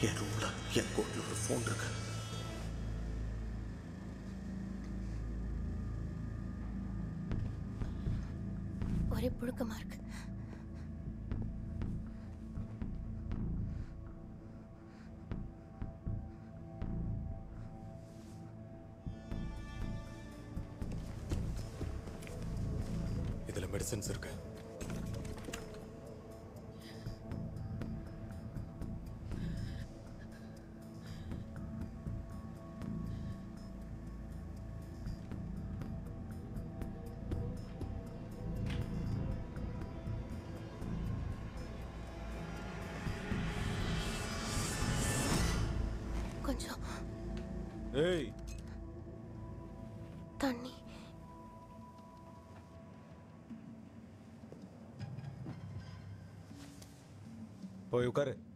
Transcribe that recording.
என் ரூம்ல என் கோட்ல ஒரு ஃபோன் இருக்கு ஒரே புழுக்கமா இருக்கு இதுல மெடிசன்ஸ் இருக்கு கொஞ்சம் ஏய் தண்ணி போய் உட்காரு